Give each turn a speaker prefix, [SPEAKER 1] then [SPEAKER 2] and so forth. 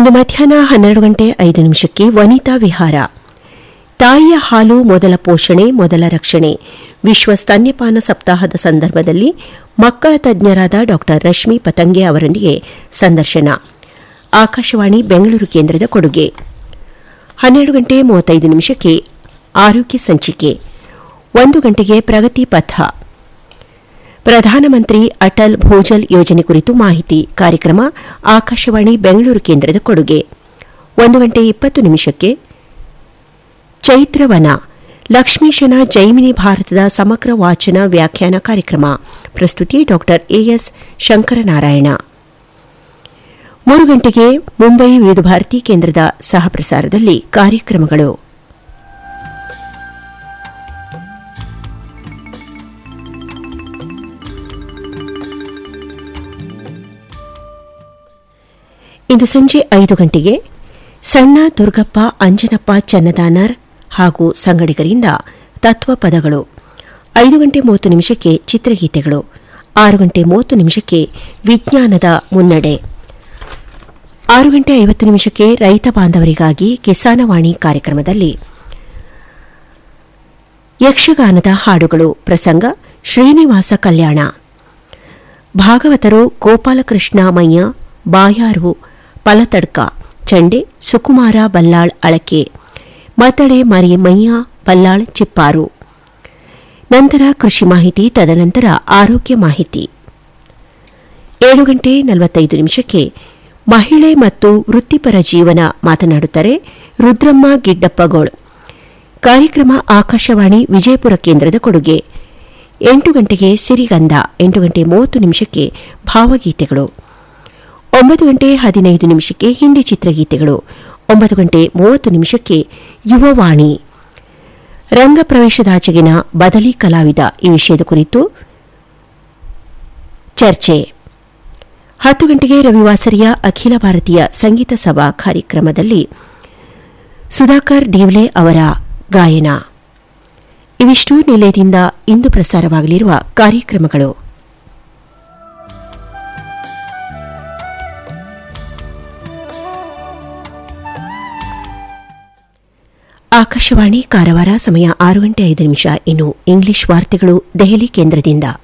[SPEAKER 1] ಇಂದು ಮಧ್ಯಾಹ್ನ ಹನ್ನೆರಡು ಗಂಟೆ ಐದು ನಿಮಿಷಕ್ಕೆ ವನಿತಾ ವಿಹಾರ ತಾಯಿಯ ಹಾಲು ಮೊದಲ ಪೋಷಣೆ ಮೊದಲ ರಕ್ಷಣೆ ವಿಶ್ವ ಸ್ತನ್ಯಪಾನ ಸಪ್ತಾಹದ ಸಂದರ್ಭದಲ್ಲಿ ಮಕ್ಕಳ ತಜ್ಞರಾದ ಡಾ ರಶ್ಮಿ ಪತಂಗೆ ಅವರೊಂದಿಗೆ ಸಂದರ್ಶನ ಆಕಾಶವಾಣಿ ಬೆಂಗಳೂರು ಕೇಂದ್ರದ ಕೊಡುಗೆ ಹನ್ನೆರಡು ಗಂಟೆ ಮೂವತ್ತೈದು ನಿಮಿಷಕ್ಕೆ ಆರೋಗ್ಯ ಸಂಚಿಕೆ ಒಂದು ಗಂಟೆಗೆ ಪ್ರಗತಿ ಪಥ ಪ್ರಧಾನಮಂತ್ರಿ ಅಟಲ್ ಭೂಜಲ್ ಯೋಜನೆ ಕುರಿತು ಮಾಹಿತಿ ಕಾರ್ಯಕ್ರಮ ಆಕಾಶವಾಣಿ ಬೆಂಗಳೂರು ಕೇಂದ್ರದ ಕೊಡುಗೆ ಒಂದು ಗಂಟೆ ಇಪ್ಪತ್ತು ನಿಮಿಷಕ್ಕೆ ಚೈತ್ರವನ ಲಕ್ಷ್ಮೀಶನ ಜೈಮಿನಿ ಭಾರತದ ಸಮಗ್ರ ವಾಚನ ವ್ಯಾಖ್ಯಾನ ಕಾರ್ಯಕ್ರಮ ಪ್ರಸ್ತುತಿ ಡಾ ಎಎಸ್ ಶಂಕರನಾರಾಯಣ ಮೂರು ಗಂಟೆಗೆ ಮುಂಬೈ ವಿವಿಧ ಭಾರತಿ ಕೇಂದ್ರದ ಸಹಪ್ರಸಾರದಲ್ಲಿ ಕಾರ್ಯಕ್ರಮಗಳು ಇಂದು ಸಂಜೆ ಐದು ಗಂಟೆಗೆ ಸಣ್ಣ ದುರ್ಗಪ್ಪ ಅಂಜನಪ್ಪ ಚನ್ನದಾನರ್ ಹಾಗೂ ಸಂಗಡಿಗರಿಂದ ತತ್ವಪದಗಳು ಐದು ಗಂಟೆ ಮೂವತ್ತು ನಿಮಿಷಕ್ಕೆ ಚಿತ್ರಗೀತೆಗಳು ಆರು ಗಂಟೆ ಮೂವತ್ತು ನಿಮಿಷಕ್ಕೆ ವಿಜ್ಞಾನದ ಮುನ್ನಡೆ ಆರು ಗಂಟೆ ಐವತ್ತು ನಿಮಿಷಕ್ಕೆ ರೈತ ಬಾಂಧವರಿಗಾಗಿ ಕಿಸಾನವಾಣಿ ಕಾರ್ಯಕ್ರಮದಲ್ಲಿ ಯಕ್ಷಗಾನದ ಹಾಡುಗಳು ಪ್ರಸಂಗ ಶ್ರೀನಿವಾಸ ಕಲ್ಯಾಣ ಭಾಗವತರು ಗೋಪಾಲಕೃಷ್ಣ ಮಯ್ಯ ಬಾಯಾರು ಪಲತಡ್ಕ ಚಂಡೆ ಸುಕುಮಾರ ಬಲ್ಲಾಳ್ ಅಳಕೆ ಮತಡೆ ಮರಿ ಮಯ್ಯ ಬಲ್ಲಾಳ್ ಚಿಪ್ಪಾರು ನಂತರ ಕೃಷಿ ಮಾಹಿತಿ ತದನಂತರ ಆರೋಗ್ಯ ಮಾಹಿತಿ ಏಳು ಗಂಟೆ ನಲವತ್ತೈದು ನಿಮಿಷಕ್ಕೆ ಮಹಿಳೆ ಮತ್ತು ವೃತ್ತಿಪರ ಜೀವನ ಮಾತನಾಡುತ್ತಾರೆ ರುದ್ರಮ್ಮ ಗಿಡ್ಡಪ್ಪಗೋಳ್ ಕಾರ್ಯಕ್ರಮ ಆಕಾಶವಾಣಿ ವಿಜಯಪುರ ಕೇಂದ್ರದ ಕೊಡುಗೆ ಎಂಟು ಗಂಟೆಗೆ ಸಿರಿಗಂಧ ಎಂಟು ಗಂಟೆ ಮೂವತ್ತು ನಿಮಿಷಕ್ಕೆ ಭಾವಗೀತೆಗಳು ಒಂಬತ್ತು ಗಂಟೆ ಹದಿನೈದು ನಿಮಿಷಕ್ಕೆ ಹಿಂದಿ ಚಿತ್ರಗೀತೆಗಳು ಒಂಬತ್ತು ಗಂಟೆ ಮೂವತ್ತು ನಿಮಿಷಕ್ಕೆ ಯುವವಾಣಿ ರಂಗ ಪ್ರವೇಶದಾಚೆಗಿನ ಬದಲಿ ಕಲಾವಿದ ಈ ವಿಷಯದ ಕುರಿತು ಚರ್ಚೆ ಹತ್ತು ಗಂಟೆಗೆ ರವಿವಾಸರಿಯ ಅಖಿಲ ಭಾರತೀಯ ಸಂಗೀತ ಸಭಾ ಕಾರ್ಯಕ್ರಮದಲ್ಲಿ ಸುಧಾಕರ್ ಡೀವ್ಲೆ ಅವರ ಗಾಯನ ಇವಿಷ್ಟು ನಿಲಯದಿಂದ ಇಂದು ಪ್ರಸಾರವಾಗಲಿರುವ ಕಾರ್ಯಕ್ರಮಗಳು ಆಕಾಶವಾಣಿ ಕಾರವಾರ ಸಮಯ ಆರು ಗಂಟೆ ಐದು ನಿಮಿಷ ಇನ್ನು ಇಂಗ್ಲಿಷ್ ವಾರ್ತೆಗಳು ದೆಹಲಿ ಕೇಂದ್ರದಿಂದ